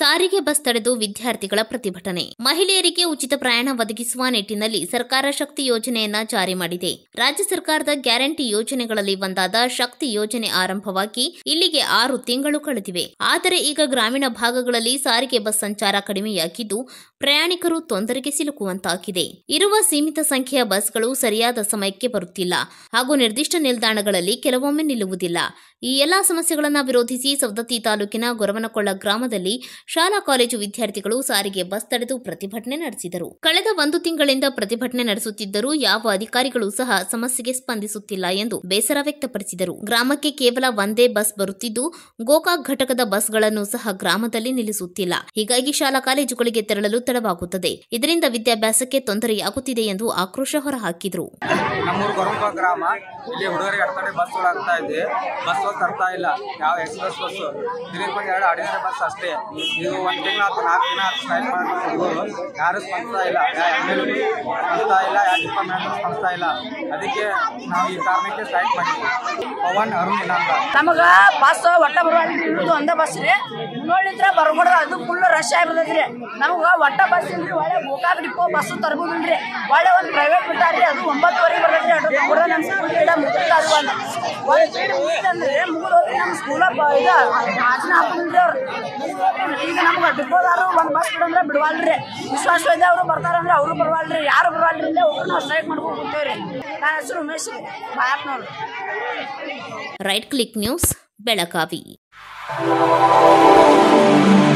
ಸಾರಿಗೆ ಬಸ್ ತಡೆದು ವಿದ್ಯಾರ್ಥಿಗಳ ಪ್ರತಿಭಟನೆ ಮಹಿಳೆಯರಿಗೆ ಉಚಿತ ಪ್ರಯಾಣ ಒದಗಿಸುವ ನಿಟ್ಟಿನಲ್ಲಿ ಸರ್ಕಾರ ಶಕ್ತಿ ಯೋಜನೆಯನ್ನ ಜಾರಿ ಮಾಡಿದೆ ರಾಜ್ಯ ಸರ್ಕಾರದ ಗ್ಯಾರಂಟಿ ಯೋಜನೆಗಳಲ್ಲಿ ಒಂದಾದ ಶಕ್ತಿ ಯೋಜನೆ ಆರಂಭವಾಗಿ ಇಲ್ಲಿಗೆ ಆರು ತಿಂಗಳು ಕಳೆದಿವೆ ಆದರೆ ಈಗ ಗ್ರಾಮೀಣ ಭಾಗಗಳಲ್ಲಿ ಸಾರಿಗೆ ಬಸ್ ಸಂಚಾರ ಕಡಿಮೆಯಾಗಿದ್ದು ಪ್ರಯಾಣಿಕರು ತೊಂದರೆಗೆ ಸಿಲುಕುವಂತಾಗಿದೆ ಇರುವ ಸೀಮಿತ ಸಂಖ್ಯೆಯ ಬಸ್ಗಳು ಸರಿಯಾದ ಸಮಯಕ್ಕೆ ಬರುತ್ತಿಲ್ಲ ಹಾಗೂ ನಿರ್ದಿಷ್ಟ ನಿಲ್ದಾಣಗಳಲ್ಲಿ ಕೆಲವೊಮ್ಮೆ ನಿಲ್ಲುವುದಿಲ್ಲ ಈ ಎಲ್ಲಾ ಸಮಸ್ಯೆಗಳನ್ನು ವಿರೋಧಿಸಿ ಸವದತ್ತಿ ತಾಲೂಕಿನ ಗೊರವನಕೊಳ್ಳ ಗ್ರಾಮದಲ್ಲಿ ಶಾಲಾ ಕಾಲೇಜು ವಿದ್ಯಾರ್ಥಿಗಳು ಸಾರಿಗೆ ಬಸ್ ತಡೆದು ಪ್ರತಿಭಟನೆ ನಡೆಸಿದರು ಕಳೆದ ಒಂದು ತಿಂಗಳಿಂದ ಪ್ರತಿಭಟನೆ ನಡೆಸುತ್ತಿದ್ದರೂ ಯಾವ ಅಧಿಕಾರಿಗಳು ಸಹ ಸಮಸ್ಯೆಗೆ ಸ್ಪಂದಿಸುತ್ತಿಲ್ಲ ಎಂದು ಬೇಸರ ವ್ಯಕ್ತಪಡಿಸಿದರು ಗ್ರಾಮಕ್ಕೆ ಕೇವಲ ಒಂದೇ ಬಸ್ ಬರುತ್ತಿದ್ದು ಗೋಕಾಕ್ ಘಟಕದ ಬಸ್ಗಳನ್ನು ಸಹ ಗ್ರಾಮದಲ್ಲಿ ನಿಲ್ಲಿಸುತ್ತಿಲ್ಲ ಹೀಗಾಗಿ ಶಾಲಾ ಕಾಲೇಜುಗಳಿಗೆ ತೆರಳಲು ತಡವಾಗುತ್ತದೆ ಇದರಿಂದ ವಿದ್ಯಾಭ್ಯಾಸಕ್ಕೆ ತೊಂದರೆಯಾಗುತ್ತಿದೆ ಎಂದು ಆಕ್ರೋಶ ಹೊರಹಾಕಿದರು ನಮ್ಮೂರು ಗೊರಂಪ ಗ್ರಾಮ ಇಲ್ಲಿ ಹುಡುಗರಿಗೆ ಅಡ್ತಾನೆ ಬಸ್ಗಳು ಆಗ್ತಾ ಇದೆ ಬಸ್ ತರ್ತಾ ಇಲ್ಲ ಯಾವ ಎಕ್ಸ್ಪ್ರೆಸ್ ಬಸ್ ದಿನಕ್ಕೆ ಒಂದು ಎರಡು ಆರ್ಡಿನರಿ ಬಸ್ ಅಷ್ಟೇ ಇದು ಒಂದು ತಿಂಗಳು ಆಯ್ತು ನಾಲ್ಕು ದಿನ ಆಯ್ತು ಸ್ಟ್ರೈಕ್ ಮಾಡ್ತಾರೆ ಹುಡುಗರು ಯಾರು ಸ್ಪಂದಿಸ್ತಾ ಇಲ್ಲ ಯಾವ ಎಮ್ ಎಲ್ ಸ್ಪಂದಿಸ್ತಾ ಇಲ್ಲ ಯಾವ ಡಿಪಾರ್ಟ್ಮೆಂಟ್ ಸ್ಪಂದಿಸ್ತಾ ಇಲ್ಲ ಅದಕ್ಕೆ ನಾವು ಈ ಕಾರಣಕ್ಕೆ ಸ್ಟ್ರೈಕ್ ಮಾಡಿದ್ವಿ ಪವನ್ ಅರುಣ್ ಇನಾಂತ ನಮಗ ಬಸ್ ಒಟ್ಟ ಬರುವಾಗ ಇರೋದು ಒಂದೇ ಬಸ್ ರೀ ನೋಡಿದ್ರೆ ಬರ್ಕೊಡ್ದ ಅದು ಫುಲ್ ರಶ್ ಆಗಿರ್ತೈತ್ರಿ ನಮಗ ಒಟ್ಟ ಬಸ್ ಇಲ್ರಿ ಒಳ್ಳೆ ಗೋಕಾಕ್ ಡಿಪೋ ಬಸ್ ತರ್ಬೋದಿಲ್ರಿ ಒಳ್ಳೆ ಒಂದು ಪ್ರೈವೇಟ್ ಬಿಟ್ಟಾರ್ರಿ ಅದು ಒಂಬತ್ತುವರೆಗೆ ಬರ್ತೈತ್ರಿ ಅದು ಕೂಡ ನಮ್ಮ ಸ್ಕೂಲ್ ಗಿಡ ಮುಗಿತಾರ ಒಂದು ಒಂದು ಸೈಡ್ ಮುಗಿತಂದ್ರೆ ಮುಗಿದು ಹೋಗಿ ನಮ್ಮ ಸ್ಕೂಲ ಇದು ಆಚನೆ ಹಾಕೋದಿಲ್ರಿ ಅವ್ರು ಈಗ ನಮ್ಗೆ ಡಿಪೋದಾರು ಒಂದು ಬಸ್ ಬಿಡಂದ್ರೆ ಬಿಡವಲ್ರಿ ವಿಶ್ವಾಸವಾದ ಅವರು ಬರ್ತಾರಂದ್ರೆ ಅವರು ಬರವಲ್ರಿ ಯಾರು ಬರವಲ್ರಿ ಇಲ್ಲೇ ಹೋಗಿ ನಾವು ಸ್ಟ್ರೈಕ್ ಮಾಡ್ಕೊಂಡು ಕೂತೇವ್ರಿ ನನ್ನ ಹೆಸರು ಉಮೇಶ್ ಬಾಯಪ್ನವ್ರು ರೈಟ್ ಕ್ಲಿಕ್ ನ್ಯೂಸ್ ಬೆಳಗಾವಿ